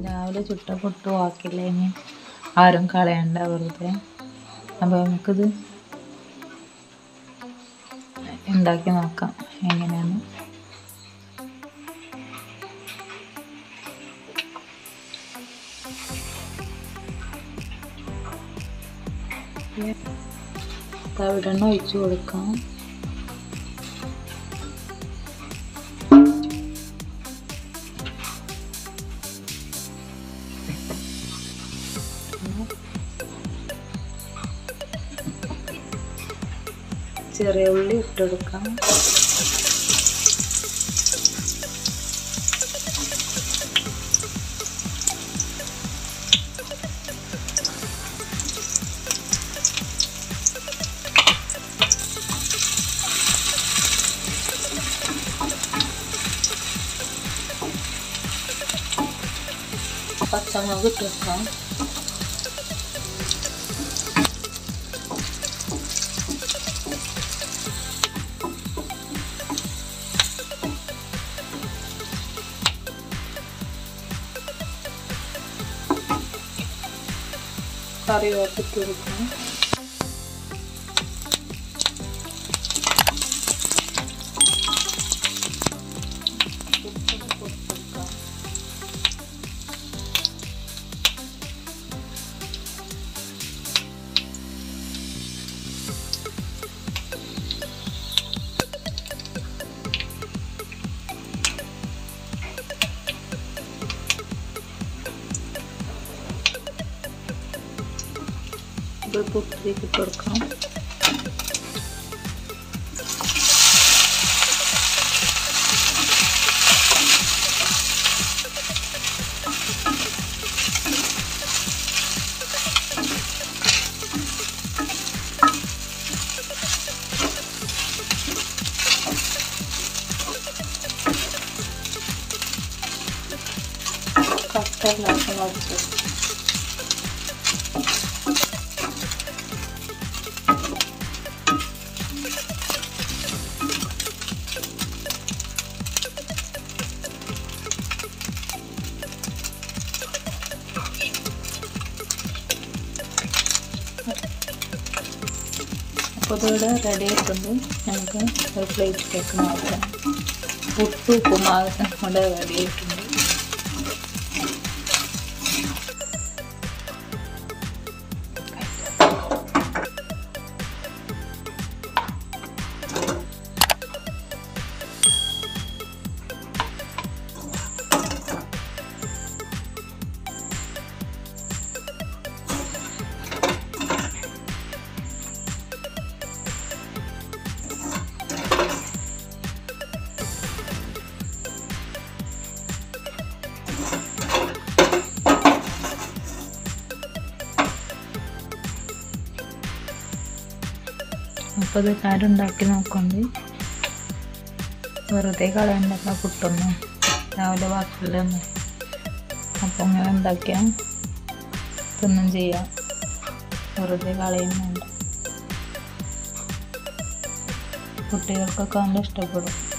രാവിലെ ചുട്ട പൊട്ട് വാക്കില്ല ഇനി ആരും കളയണ്ട വെറുതെ അപ്പോൾ നമുക്കിത് ഉണ്ടാക്കി നോക്കാം എങ്ങനെയാണ് തവിടെണ്ണ ഒഴിച്ചു കൊടുക്കാം ചെറിയ ഉള്ളി ഇട്ടെടുക്കാം പച്ചമുളക് ഇട്ട് വെക്കാം കറിവേപ്പിട്ട് കൊടുക്കാം ഇത് പുട്ടിലേക്ക് ഇട്ട് കൊടുക്കാം കഷ്ടമില്ലാത്ത വറുത്ത് അപ്പോൾ ഇതിവിടെ റെഡി ആയിട്ടുണ്ട് നമുക്ക് ഒരു പ്ലേറ്റിലേക്ക് മാറ്റാം പുട്ട് ഉപ്പുമാവ് ഇവിടെ റെഡി ആയിട്ടുണ്ട് അപ്പോൾ ഇത് എല്ലാവരും ഉണ്ടാക്കി നോക്കണ്ട് വെറുതെ കളയണ്ടല്ല പുട്ടൊന്നും രാവിലെ ബാക്കിയുള്ളതൊന്നും അപ്പോൾ ഇങ്ങനെ ഉണ്ടാക്കിയാൽ ഇതൊന്നും ചെയ്യാം വെറുതെ കളയുന്നുണ്ട് കുട്ടികൾക്കൊക്കെ നല്ല ഇഷ്ടപ്പെടും